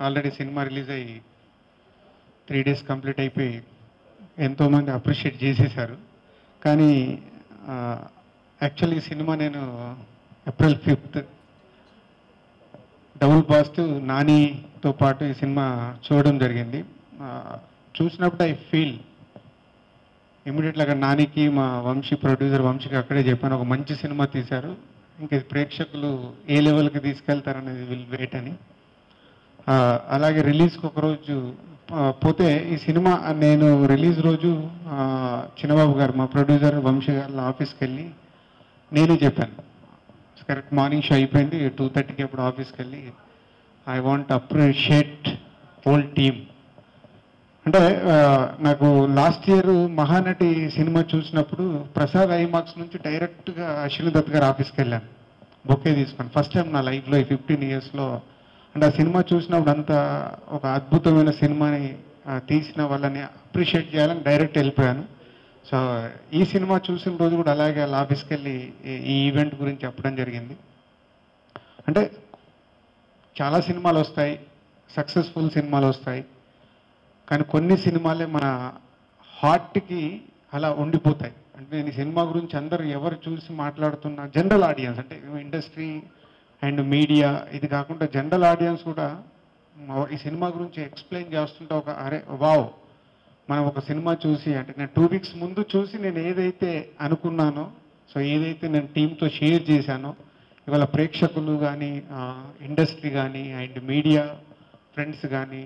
Already cinema release అయ్యి three days complete అయిపోయి ఎంతోమంది అప్రిషియేట్ చేసేశారు కానీ యాక్చువల్లీ ఈ సినిమా నేను ఏప్రిల్ ఫిఫ్త్ డబుల్ పాజిటివ్ నానితో పాటు ఈ సినిమా చూడడం జరిగింది ఆ, చూసినప్పుడు ఐ ఫీల్ ఇమీడియట్గా అక్కడ నానికి మా వంశీ ప్రొడ్యూసర్ వంశీకి అక్కడే చెప్పాను ఒక మంచి సినిమా తీశారు ఇంకా ఇది ప్రేక్షకులు ఏ లెవెల్కి తీసుకెళ్తారనేది విల్ వెయిట్ అని ఆ, అలాగే రిలీజ్కి ఒకరోజు ఆ, పోతే ఈ సినిమా నేను రిలీజ్ రోజు ఆ, చిన్నబాబు గారు మా ప్రొడ్యూసర్ వంశీ గారి ఆఫీస్కి వెళ్ళి నేనే చెప్పాను కరెక్ట్ మార్నింగ్ షో అయిపోయింది టూ థర్టీకి అప్పుడు ఆఫీస్కి వెళ్ళి I want appreciate whole team అంటే ఆ, నాకు లాస్ట్ ఇయర్ మహానటి సినిమా చూసినప్పుడు ప్రసాద్ ఐమాక్స్ నుంచి డైరెక్ట్గా అశ్విని దత్ గారు ఆఫీస్కి వెళ్ళాను బొకే తీసుకొని ఫస్ట్ టైం నా లైఫ్లో ఈ ఫిఫ్టీన్ ఇయర్స్లో అంటే ఆ సినిమా చూసినప్పుడు అంత ఒక అద్భుతమైన సినిమాని ఆ, తీసిన వాళ్ళని అప్రిషియేట్ చేయాలని డైరెక్ట్ వెళ్ళిపోయాను సో ఈ సినిమా చూసిన రోజు కూడా అలాగే వాళ్ళ ఆఫీస్కి వెళ్ళి ఈ- ఈ ఈవెంట్ గురించి చెప్పడం జరిగింది అంటే చాలా సినిమాలు వస్తాయి సక్సెస్ఫుల్ సినిమాలు వస్తాయి కానీ కొన్ని సినిమాలే మన హార్ట్కి అలా ఉండిపోతాయి అంటే నేను ఈ సినిమా గురించి అందరూ ఎవరు చూసి మాట్లాడుతున్నా జనరల్ ఆడియన్స్ అంటే ఇండస్ట్రీ అండ్ మీడియా ఇది కాకుండా జనరల్ ఆడియన్స్ కూడా మ- ఈ సినిమా గురించి ఎక్స్ప్లెయిన్ చేస్తుంటే ఒక అరే వావ్ మనం ఒక సినిమా చూసి అంటే నేను టూ వీక్స్ ముందు చూసి నేను ఏదైతే అనుకున్నానో సో ఏదైతే నేను టీంతో షేర్ చేశానో ఇవాళ ప్రేక్షకులు కానీ ఇండస్ట్రీ కానీ అండ్ మీడియా ఫ్రెండ్స్ కానీ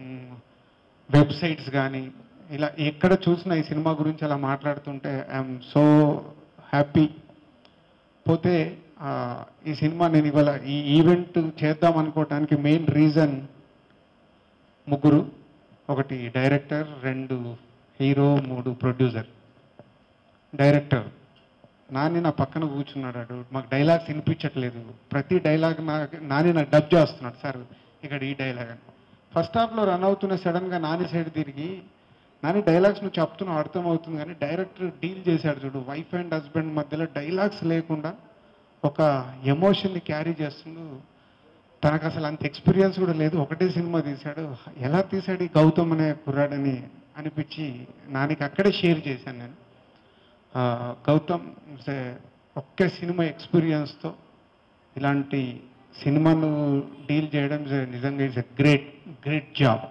వెబ్సైట్స్ కానీ ఇలా ఎక్కడ చూసినా ఈ సినిమా గురించి అలా మాట్లాడుతుంటే ఐఎమ్ సో హ్యాపీ పోతే ఆ, ఈ సినిమా నేను ఇవాళ ఈ ఈవెంట్ చేద్దాం అనుకోవటానికి మెయిన్ రీజన్ ముగ్గురు ఒకటి డైరెక్టర్ రెండు హీరో మూడు ప్రొడ్యూసర్ డైరెక్టర్ నాని నా పక్కన కూర్చున్నాడు అడు మాకు డైలాగ్స్ వినిపించట్లేదు ప్రతి డైలాగ్ నా నాని నాకు డబ్ చేస్తున్నాడు సార్ ఇక్కడ ఈ డైలాగ్ అని ఫస్ట్ హాఫ్లో రన్ అవుతున్న సడన్గా నాని సైడ్ తిరిగి నాని డైలాగ్స్ నువ్వు చెప్తున్నావు అర్థమవుతుంది కానీ డైరెక్టర్ డీల్ చేశాడు చూడు వైఫ్ అండ్ హస్బెండ్ మధ్యలో డైలాగ్స్ లేకుండా ఒక ఎమోషన్ని క్యారీ చేస్తుండు తనకు అసలు అంత ఎక్స్పీరియన్స్ కూడా లేదు ఒకటే సినిమా తీశాడు ఎలా తీశాడు ఈ గౌతమ్ అనే కుర్రాడని అనిపించి నానికి అక్కడే షేర్ చేశాను నేను ఆ, గౌతమ్ is a- ఒక్క సినిమా ఎక్స్పీరియన్స్తో ఇలాంటి సినిమాను డీల్ చేయడం is a- నిజంగా it's a great great job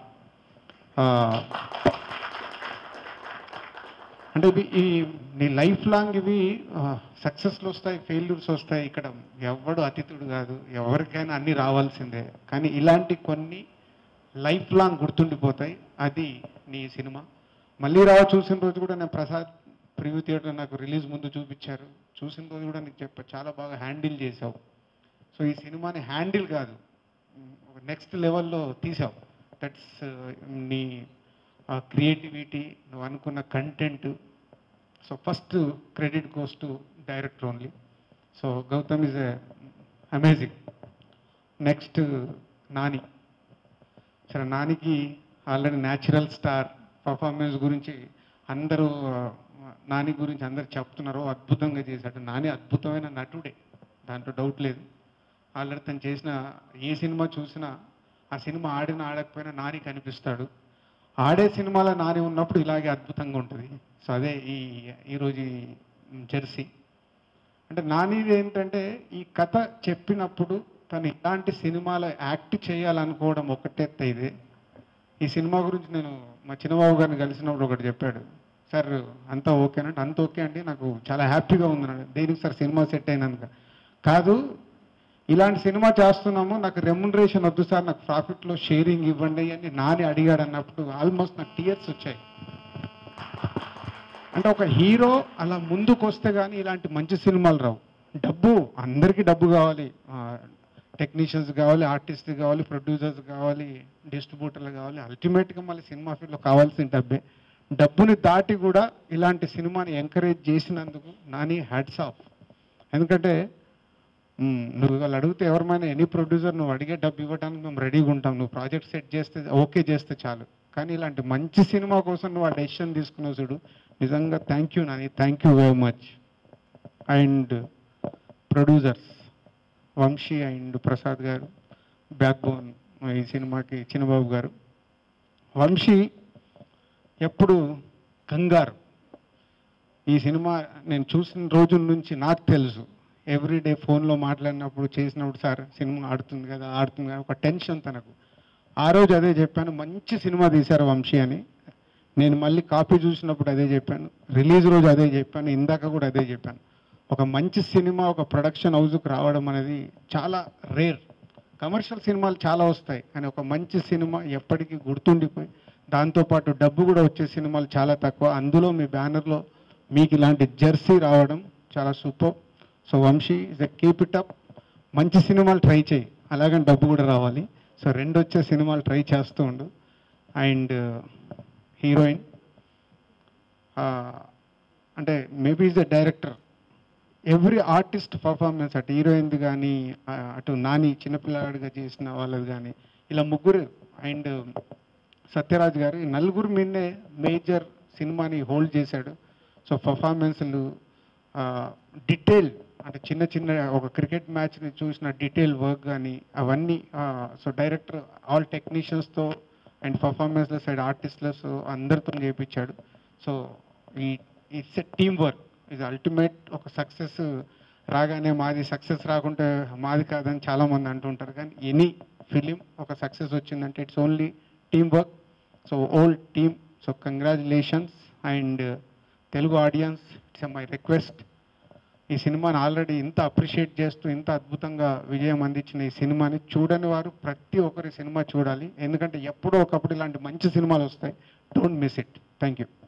అంటే ఇవి ఈ నీ లైఫ్ లాంగ్ ఇవి సక్సెస్లు వస్తాయి ఫెయిల్యూర్స్ వస్తాయి ఇక్కడ ఎవడు అతిథుడు కాదు ఎవరికైనా అన్ని రావాల్సిందే కానీ ఇలాంటి కొన్ని లైఫ్ లాంగ్ గుర్తుండిపోతాయి అది నీ సినిమా మళ్ళీ రావు చూసిన రోజు కూడా నేను ప్రసాద్ ప్రివ్యూ థియేటర్ నాకు రిలీజ్ ముందు చూపించారు చూసిన రోజు కూడా నీకు చెప్ప చాలా బాగా హ్యాండిల్ చేసావు సో ఈ సినిమాని హ్యాండిల్ కాదు నెక్స్ట్ లెవెల్లో తీసావు దట్స్ నీ క్రియేటివిటీ నువ్వు అనుకున్న content so first credit goes to director only so Gautam is amazing next Nani సరే నానికి ఆల్రెడీ న్యాచురల్ స్టార్ పర్ఫార్మెన్స్ గురించి అందరూ ఆ, నాని గురించి అందరు చెప్తున్నారు అద్భుతంగా చేశాడు నాని అద్భుతమైన నటుడే దాంట్లో డౌట్ లేదు ఆల్రెడీ తను చేసిన ఏ సినిమా చూసినా ఆ సినిమా ఆడినా ఆడకపోయినా నాని కనిపిస్తాడు ఆడే సినిమాలో నాని ఉన్నప్పుడు ఇలాగే అద్భుతంగా ఉంటుంది సో అదే ఈ ఈరోజు ఈ జెర్సీ అంటే నానిది ఏంటంటే ఈ కథ చెప్పినప్పుడు తను ఇలాంటి సినిమాలో యాక్ట్ చేయాలనుకోవడం ఒకటే ఇది ఈ సినిమా గురించి నేను మా చిన్నబాబు గారిని కలిసినప్పుడు ఒకటి చెప్పాడు సార్ అంతా ఓకేనంటే అంత ఓకే అండి నాకు చాలా హ్యాపీగా ఉంది అన్నాడు. దేనికి సార్ సినిమా సెట్ అయినందుకు కాదు ఇలాంటి సినిమా చేస్తున్నాము నాకు రెమ్యునరేషన్ వద్దు సార్ నాకు ప్రాఫిట్లో షేరింగ్ ఇవ్వండి అని నాని అడిగాడు అన్నప్పుడు ఆల్మోస్ట్ నాకు టీయర్స్ వచ్చాయి అంటే ఒక హీరో అలా ముందుకు వస్తే కానీ ఇలాంటి మంచి సినిమాలు రావు డబ్బు అందరికీ డబ్బు కావాలి టెక్నీషియన్స్ కావాలి ఆర్టిస్ట్ కావాలి ప్రొడ్యూసర్స్ కావాలి డిస్ట్రిబ్యూటర్లు కావాలి అల్టిమేట్గా మళ్ళీ సినిమా ఫీల్డ్లో కావాల్సిన డబ్బే డబ్బుని దాటి కూడా ఇలాంటి సినిమాని ఎంకరేజ్ చేసినందుకు నాని హ్యాట్స్ ఆఫ్ ఎందుకంటే మ్, నువ్వు వాళ్ళు అడిగితే ఎవరమైనా ఎనీ ప్రొడ్యూసర్ నువ్వు అడిగే డబ్బు ఇవ్వడానికి మేము రెడీగా ఉంటాం నువ్వు ప్రాజెక్ట్ సెట్ చేస్తే ఓకే చేస్తే చాలు కానీ ఇలాంటి మంచి సినిమా కోసం నువ్వు ఆ డెసిషన్ తీసుకున్నావు చూడు నిజంగా thank you Nani thank you very much and producers Vamsi and Prasad గారు బ్యాక్ బోన్ ఈ సినిమాకి చిన్నబాబు గారు వంశీ ఎప్పుడు కంగారు ఈ సినిమా నేను చూసిన రోజుల నుంచి నాకు తెలుసు ఎవ్రీడే ఫోన్లో మాట్లాడినప్పుడు చేసినప్పుడు సార్ సినిమా ఆడుతుంది కదా ఆడుతుంది కదా ఒక టెన్షన్ తనకు ఆ రోజు అదే చెప్పాను మంచి సినిమా తీశారు వంశీ అని నేను మళ్ళీ కాపీ చూసినప్పుడు అదే చెప్పాను రిలీజ్ రోజు అదే చెప్పాను ఇందాక కూడా అదే చెప్పాను ఒక మంచి సినిమా ఒక ప్రొడక్షన్ హౌస్కి రావడం అనేది చాలా రేర్ కమర్షియల్ సినిమాలు చాలా వస్తాయి కానీ ఒక మంచి సినిమా ఎప్పటికీ గుర్తుండిపోయి దాంతోపాటు డబ్బు కూడా వచ్చే సినిమాలు చాలా తక్కువ అందులో మీ బ్యానర్లో మీకు ఇలాంటి జెర్సీ రావడం చాలా super so Vamsi is keep it up మంచి సినిమాలు ట్రై చేయి అలాగని డబ్బు కూడా రావాలి సో రెండు వచ్చే సినిమాలు ట్రై చేస్తూ ఉండు అండ్ హీరోయిన్ అంటే maybe is the director every artist performance అటు హీరోయిన్ది కానీ అటు నాని చిన్నపిల్లాడిగా చేసిన వాళ్ళది కానీ ఇలా ముగ్గురు అండ్ సత్యరాజ్ గారు ఈ నలుగురు మీదే మేజర్ సినిమాని హోల్డ్ చేశాడు సో పర్ఫార్మెన్స్లు డీటెయిల్ అంటే చిన్న చిన్న ఒక క్రికెట్ మ్యాచ్ని చూసిన డీటెయిల్ వర్క్ కానీ అవన్నీ సో డైరెక్టర్ ఆల్ టెక్నీషియన్స్తో అండ్ పర్ఫార్మెన్స్ల సైడ్ ఆర్టిస్ట్లతో అందరితో చేయించాడు సో ఈ ఇట్స్ ఎ టీమ్ వర్క్ ఇది అల్టిమేట్ ఒక సక్సెస్ రాగానే మాది సక్సెస్ రాకుంటే మాది కాదని చాలామంది అంటుంటారు కానీ ఎనీ ఫిలిం ఒక సక్సెస్ వచ్చిందంటే it's only team work so all team so congratulations and Telugu audience it's my request ఈ సినిమాని ఆల్రెడీ ఇంత అప్రిషియేట్ చేస్తూ ఇంత అద్భుతంగా విజయం అందించిన ఈ సినిమాని చూడని వారు ప్రతి ఒక్కరి సినిమా చూడాలి ఎందుకంటే ఎప్పుడో ఒకప్పుడు ఇలాంటి మంచి సినిమాలు వస్తాయి don't miss it thank you